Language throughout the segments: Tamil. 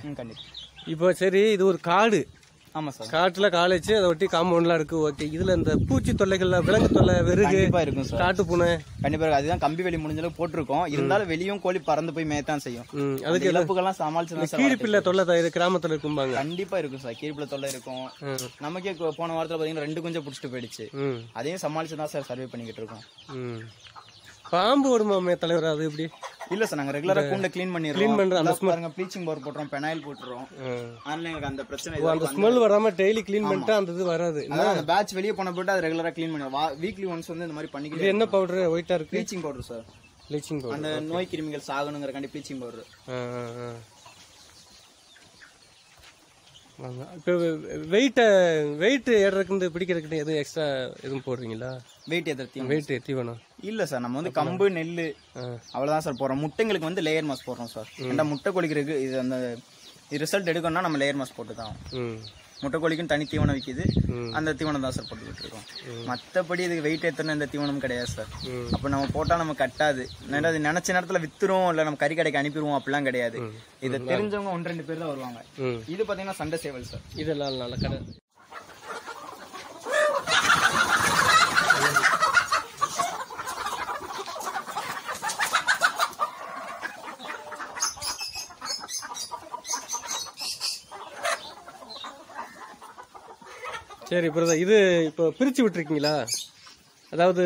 ம் கண்டிப்பா இப்போ சரி இது ஒரு காடு ஆமா சார் காட்டுல காலேஜ் அதை ஒட்டி காம்பவுண்ட்லாம் இருக்கு ஓகே இதுல இந்த பூச்சி தொல்லைகள்லாம் விலங்கு தொல்லை வெறுகு கண்டிப்பா இருக்கும் சார் காட்டு பூனை கண்டிப்பா இருக்கும். அதுதான் கம்பி வெளி முடிஞ்ச அளவுக்கு போட்டிருக்கோம் இருந்தாலும் வெளியும் கோழி பறந்து போய் மேயத்தான் செய்யும் ம், அதுக்கு அதுக்கு இழப்புகள்லாம் சமாளிச்சு தான் சார் கீரிப்பிள்ளை தொல்லை தான் இது கிராமத்துல இருக்கும்பாங்க கண்டிப்பா இருக்கும் சார் கீழ்ப்புல தொல்லை இருக்கும் ம், நமக்கே கொ- போன வாரத்துல பாத்தீங்கன்னா ரெண்டு கொஞ்சம் புடிச்சிட்டு போயிடுச்சு ம், அதையும் சமாளிச்சு தான் சார் சர்வே பண்ணிக்கிட்டு இருக்கோம் ம். பாம்பு வருமாமே தலைவர் அது எப்படி இல்ல சார் நாங்க ரெகுலரா கூண்ட க்ளீன் பண்ணிடுறோம் Clean பண்ற அந்த இதோ பாருங்க ப்ளீச்சிங் பவுடர் போட்டுறோம் பெனாயில் போட்டுறோம் ம். அதனால எங்களுக்கு அந்த பிரச்சனை ஓ, அந்த ஸ்மெல் வராம டெய்லி க்ளீன் பண்ணிட்டு அந்த இது வராது அதான் அந்த பேட்ச் வெளியே போன போட்டு அது ரெகுலரா க்ளீன் பண்ணுவோம் வீக்லி ஒன்ஸ் வந்து இந்த மாதிரி இது பண்ணிக்கிட்டு என்ன பவுடர் ஒயிட்டா இருக்கு bleaching powder sir bleaching powder அந்த நோய் கிருமிகள் சாகணுங்கிறக்காண்டி ப்ளீச்சிங் பவுடர் இப்போ வெயிட்டை வெயிட் ஏறதுக்கு இந்த பிடிக்கிறதுக்கு எதுவும் எக்ஸ்ட்ரா எதுவும் போடுறீங்களா வெயிட் எதிர்த்தியும் வெயிட் தீவனம் இல்ல சார் நம்ம வந்து கம்பு நெல்லு ஆ. அவ்வளவுதான் சார் போடுறோம் முட்டைங்களுக்கு வந்து லேயர் மாஸ் போடுறோம் சார் ஏன்டா முட்டை கோழிக்கிறதுக்கு இது அந்த ரிசல்ட் எடுக்கணும்னா நம்ம லேயர் மாஸ் போட்டு தான் ம் முட்டை கோழிக்கும் தனி தீவனம் விற்கிது ம். அந்த தீவனம் தான் சார் போட்டுக்கிட்டு இருக்கோம் மத்தபடி இதுக்கு வெயிட் ஏத்தணும் இந்த தீவனம் கிடையாது சார் ம். அப்ப நம்ம போட்டா நம்ம கட்டாது நேரா அது நினைச்ச நேரத்துல வித்துரும் இல்ல நம்ம கறி கடைக்கு அனுப்பிடுவோம் அப்படிலாம் கிடையாது இதை தெரிஞ்சவங்க ஒன்று ரெண்டு பேர் தான் வருவாங்க ம் இது பாத்தீங்கன்னா சண்டை சேவல் சார் இதெல்லாம் நல்ல கடை சரி பிரதர் இது இப்போ பிரிச்சு விட்டுருக்கீங்களா அதாவது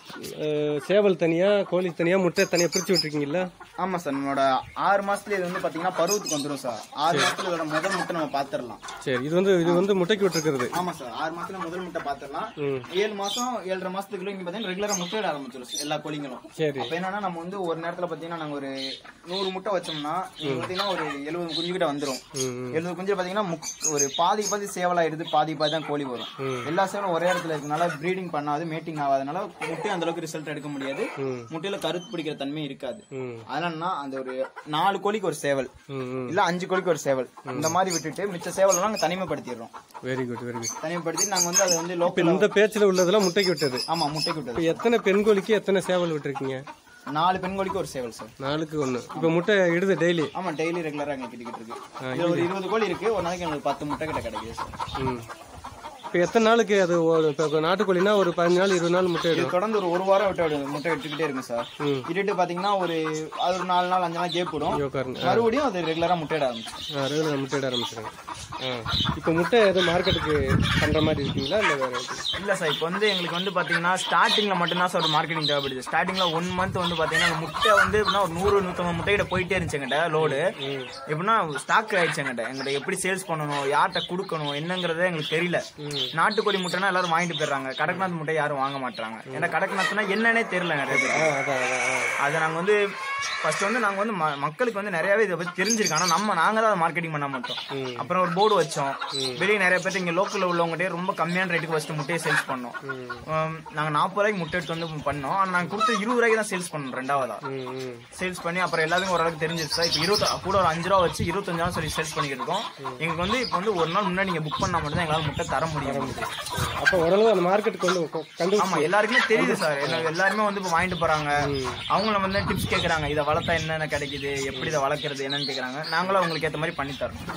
அஹ், சேவல் தனியா கோழி தனியா முட்டை தனியா பிரிச்சு விட்டுருக்கீங்களா ஆமா சார் நம்மளோட ஆறு மாசத்துல இது வந்து பாத்தீங்கன்னா பருவத்துக்கு வந்துடும் சார் ஆறு மாசத்துல இதோட முதல் முட்டை நம்ம பாத்திரலாம் சரி இது வந்து இது வந்து முட்டைக்கு விட்டுருக்கிறது ஆமா சார் ஆறு மாசத்துல முதல் முட்டை பாத்திரலாம் ம். ஏழு மாசம் ஏழரை மாசத்துக்குள்ள இங்க பாத்தீங்கன்னா ரெகுலரா முட்டையிட ஆரம்பிச்சிடும் சார் எல்லா கோழிங்களும் சரி அப்ப என்னன்னா நம்ம வந்து ஒரு நேரத்துல பாத்தீங்கன்னா நாங்க ஒரு நூறு முட்டை வச்சோம்னா இங்க பாத்தீங்கன்னா ஒரு எழுபது குஞ்சு கிட்ட வந்துரும் ம் ம். எழுபது குஞ்சு பாத்தீங்கன்னா முக்- ஒரு பாதி பாதி சேவலாயிடுது பாதி பாதி தான் கோழி வரும் ம். எல்லா சேவலும் ஒரே இடத்துல இருக்கனால ப்ரீடிங் பண்ணாது மேட்டிங் ஆகாதனால முட்டை அந்த அளவுக்கு ரிசல்ட் எடுக்க முடியாது ம். முட்டையில கருத்து பிடிக்கிற தன்மை இருக்காது ம் அதனால அந்த ஒரு நாலு கோழிக்கு ஒரு சேவல் ம் ம் இல்ல அஞ்சு கோழிக்கு ஒரு சேவல் இந்த மாதிரி விட்டுட்டு மிச்ச சேவல் நாங்க தனிமைப்படுத்திடுறோம் வெரி குட் வெரி குட் தனிமைப்படுத்தி நாங்க வந்து அதை வந்து இப்போ லோக்கல் இந்த பேச்சில் உள்ளதெல்லாம் முட்டைக்கு விட்டது ஆமா முட்டைக்கு விட்டது இப்போ எத்தனை பெண் கோழிக்கு எத்தனை சேவல் விட்டுருக்கீங்க நாலு பெண் கோழிக்கு ஒரு சேவல் சார் நாலுக்கு ஒன்று இப்போ முட்டை இடுது டெய்லி ஆமா டெய்லி ரெகுலரா எங்க கிட்ட இருக்கு இதுல ஒரு இருபது கோழி இருக்கு ஒரு நாளைக்கு எங்களுக்கு பத்து முட்டை கிட்ட கிடைக்குது சார் ம் இப்போ எத்தனை நாளுக்கு அது ஒரு- இப்போ நாட்டுக்கோழினா ஒரு பதினஞ்சு நாள் இருபது நாள் முட்டை இது இடும் தொடர்ந்து ஒரு ஒரு வாரம் விட்டு விடுது முட்டை விட்டுக்கிட்டே இருக்கும் சார் ம் இட்டுட்டு பாத்தீங்கன்னா ஒரு அது ஒரு நாலு நாள் அஞ்சு நாள் கேப் விடும் இங்கே உட்காருங்க மறுபடியும் அது ரெகுலரா முட்டையிட ஆரம்பிச்சு ஆ ரெகுலர் முட்டை இட ஆரம்பிச்சிடுங்க ஆ இப்போ முட்டை எதுவும் மார்க்கெட்டுக்கு பண்ணுற மாதிரி இருக்கீங்களா இல்லை வேறு இல்ல சார் இப்போ வந்து எங்களுக்கு வந்து பாத்தீங்கன்னா ஸ்டார்டிங்ல மட்டும்தான் சார் மார்க்கெட்டிங் தேவைப்படுது ஸ்டார்டிங்ல ஒன் மந்த் வந்து பாத்தீங்கன்னா அந்த முட்டை வந்து எப்படின்னா ஒரு நூறு நூத்தம்பது முட்டை கிட்ட போயிட்டே இருந்துச்சு எங்கிட்ட லோடு எப்படின்னா ஸ்டாக் ஆயிடுச்சு எங்கிட்ட எங்கிட்ட எப்படி சேல்ஸ் பண்ணணும் யார்கிட்ட கொடுக்கணும் என்னங்கறதே எங்களுக்கு தெரியல நாட்டுக்கோழி முட்டைனா எல்லாரும் வாங்கிட்டு போயிடுறாங்க கடக்நாத் முட்டை யாரும் வாங்க மாட்டாங்க ஏன்னா கடக்நாத்னா என்னன்னே தெரியல நிறைய பேர் ஆ அதான் அதான் ஆ அதை நாங்க வந்து ஃபர்ஸ்ட் வந்து நாங்க வந்து ம- மக்களுக்கு வந்து நிறையவே இதை பத்தி தெரிஞ்சிருக்கு ஆனா நம்ம நாங்க தான் மார்க்கெட்டிங் பண்ண மாட்டோம் அப்புறம் ஒரு போர்டு வச்சோம் வெளியே நிறைய பேர் இங்க லோக்கல்ல உள்ளவங்ககிட்டயே ரொம்ப கம்மியான ரேட்டுக்கு ஃபர்ஸ்ட் முட்டையை சேல்ஸ் பண்ணோம் உம், நாங்க நாற்பது ரூபாய்க்கு முட்டை எடுத்து வந்து பண்ணோம் ஆனா நாங்க கொடுத்த இருபது ரூபாய்க்கு தான் சேல்ஸ் பண்ணோம் ரெண்டாவதா ம் ம் சேல்ஸ் பண்ணி அப்புறம் எல்லாத்துக்கும் ஓரளவுக்கு தெரிஞ்சிருச்சு இப்போ இருபத்தி கூட ஒரு அஞ்சு ரூபா வச்சு இருபத்தஞ்சாயிரம் சொல்லி சேல்ஸ் பண்ணிக்கிட்டு இருக்கோம் எங்களுக்கு வந்து இப்போ வந்து ஒரு நாள் முன்னாடி நீங்க புக் பண்ணா மட்டும் தான் எங்களால் முட்டை தர முடியும் அப்போ ஓரளவு அந்த மார்க்கெட்டுக்கு வந்து கொ- கண்டு ஆமா எல்லாருக்குமே தெரியுது சார் எல்லா- எல்லாருமே வந்து இப்போ வாங்கிட்டு போறாங்க அவங்க நம்ம வந்து டிப்ஸ் கேக்குறாங்க இதை வளர்த்தா என்னென்ன கிடைக்குது எப்படி இதை வளர்க்கறது என்னன்னு கேக்குறாங்க நாங்களும் அவங்களுக்கு ஏத்த மாதிரி பண்ணி தரோம்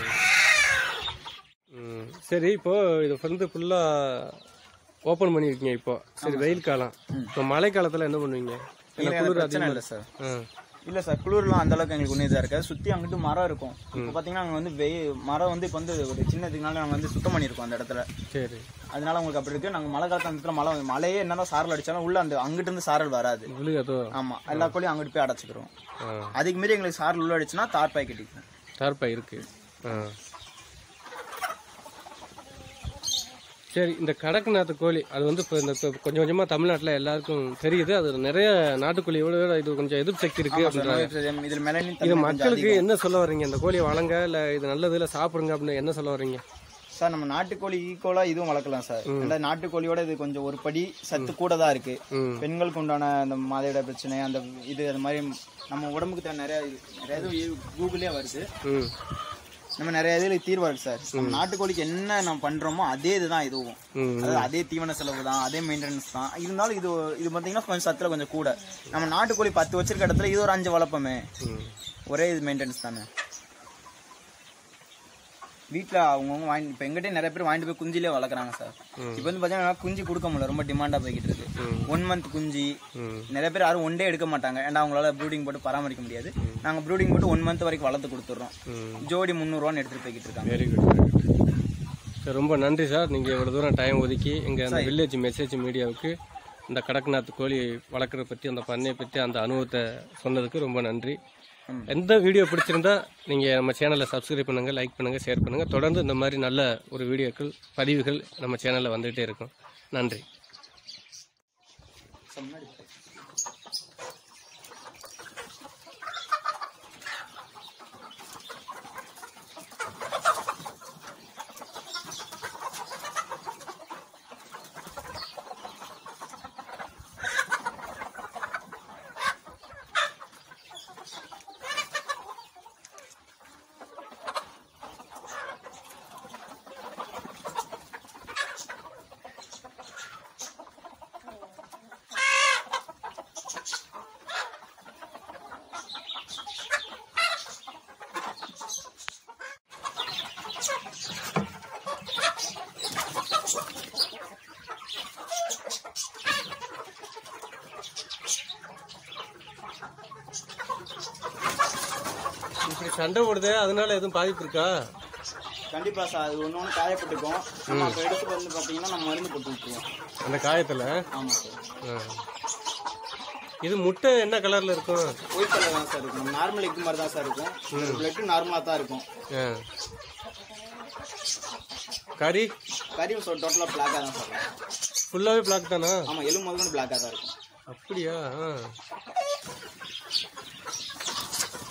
ம். சரி இப்போ இது வந்து ஃபுல்லா ஓபன் பண்ணிருக்கீங்க இப்போ சரி வெயில் காலம் இப்போ மழை காலத்துல என்ன பண்ணுவீங்க ஏன்னா இல்ல, குளிர் பிரச்சனை அதிகமா இல்ல சார் ஆ. இல்ல சார் குளிர்லாம் அந்த அளவுக்கு எங்களுக்கு ஒன்றும் இதாக இருக்காது சுத்தி அங்கிட்டு மரம் இருக்கும் இப்போ பாத்தீங்கன்னா அங்க வந்து வெயில் மரம் வந்து இப்போ வந்து ஒரு சின்னதுக்குனால நாங்க வந்து சுத்தம் பண்ணியிருக்கோம் அந்த இடத்துல சரி அதனால உங்களுக்கு அப்படி இருக்கு நாங்க மழை காலத்து அந்த மழை வந்து- மழையே என்னதான் சாரல் அடிச்சாலும் உள்ள அந்த அங்கிட்டு இருந்து சாரல் வராது விழுகாதோ ஆமா எல்லா கோழியும் அங்கிட்டு போய் அடைச்சிக்கிறோம் ஆ அதுக்கு மீறி எங்களுக்கு சாரல் உள்ள அடிச்சுன்னா தார் பாய் கட்டிக்கும் டார்ப்பா இருக்கு ஆ சரி இந்த கடக்நாத் கோழி அது வந்து இப்போ இந்த இப்போ கொஞ்சம் கொஞ்சமாக தமிழ்நாட்டில் எல்லாருக்கும் தெரியுது அது நிறைய நாட்டுக்கோழியோட இது கொஞ்சம் எதிர்ப்பு சக்தி இருக்கு அப்படின்றாங்க இதுல மெலனின் இது தன்மை கொஞ்சம் மக்களுக்கு என்ன சொல்ல வர்றீங்க இந்த கோழியை வளங்க இல்லை இது நல்லது இல்லை சாப்பிடுங்க அப்படின்னு என்ன சொல்ல வர்றீங்க சார் நம்ம நாட்டுக்கோழி ஈக்குவலா இதுவும் வளர்க்கலாம் சார் இந்த நாட்டுக்கோழியோட இது கொஞ்சம் ஒரு படி சத்து கூட தான் இருக்கு ம் பெண்களுக்கு உண்டான அந்த மாதவிட பிரச்சனை அந்த இது அது மாதிரி நம்ம உடம்புக்கு தேவை நிறைய இது நிறைய இது கூகுளே வருது ம் நம்ம நிறைய இதுல தீர்வா இருக்கு சார் நம்ம நாட்டுக்கோழிக்கு என்ன நம்ம பண்றோமோ அதே இதுதான் இதுவும் ம் அதாவது அதே தீவன செலவு தான் அதே மெயின்டெனன்ஸ் தான் இருந்தாலும் இது இது பாத்தீங்கன்னா கொஞ்சம் சத்துல கொஞ்சம் கூட நம்ம நாட்டுக்கோழி பத்து வச்சிருக்க இடத்துல இது ஒரு அஞ்சு வளர்ப்போமே ம் ஒரே இது மெயின்டெனன்ஸ் தானே வீட்டில் அவங்கவுங்க வாங்கி இப்போ எங்கிட்டே நிறைய பேர் வாங்கிட்டு போய் குஞ்சிலே வளர்க்குறாங்க சார் இப்போ வந்து பார்த்தீங்கன்னா குஞ்சு கொடுக்க முடியல ரொம்ப டிமாண்டாக போய்கிட்டு இருக்கு ஒன் மந்த் குஞ்சு ம் நிறைய பேர் யாரும் ஒன் டே எடுக்க மாட்டாங்க ஏன்னா அவங்களால ப்ரூடிங் போட்டு பராமரிக்க முடியாது நாங்கள் ப்ரூடிங் போட்டு ஒன் மந்த் வரைக்கும் வளர்த்து கொடுத்துட்றோம் ம் ஜோடி முந்நூறுவான்னு எடுத்துகிட்டு போய்கிட்டு இருக்காங்க வெரி குட் சார் ரொம்ப நன்றி சார் நீங்கள் இவ்வளோ தூரம் டைம் ஒதுக்கி எங்கள் அந்த வில்லேஜ் மெசேஜ் மீடியாவுக்கு இந்த கடக்நாத் கோழி வளர்க்குறத பற்றி அந்த பண்ணையை பற்றி அந்த அனுபவத்தை சொன்னதுக்கு ரொம்ப நன்றி எந்த வீடியோ பிடிச்சிருந்தா நீங்கள் நம்ம சேனலை சப்ஸ்கிரைப் பண்ணுங்கள் லைக் பண்ணுங்கள் ஷேர் பண்ணுங்கள் தொடர்ந்து இந்த மாதிரி நல்ல ஒரு வீடியோக்கள் பதிவுகள் நம்ம சேனலில் வந்துகிட்டே இருக்கும் நன்றி இப்படி சண்டை போடுது அதனால எதுவும் பாதிப்பு இருக்கா கண்டிப்பாக சார் அது ஒன்று ஒன்று காயப்பட்டுக்கும் நம்ம அப்போ எடுத்துட்டு வந்து பார்த்தீங்கன்னா நம்ம மருந்து போட்டு விட்டுருவோம் அந்த காயத்தில் ஆமாம் சார் இது முட்டை என்ன கலரில் இருக்கும் ஒயிட் கலர் தான் சார் இருக்கும் நார்மல் எக் மாதிரி தான் சார் இருக்கும் பிளட்டு நார்மலாக தான் இருக்கும் ஆ. கறி கறி டோட்டலாக பிளாக்காக தான் சார் இருக்கும் ஃபுல்லாகவே பிளாக் தானா ஆமாம் எலும்பு முதல்ல பிளாக்காக தான் இருக்கும் அப்படியா ஆ.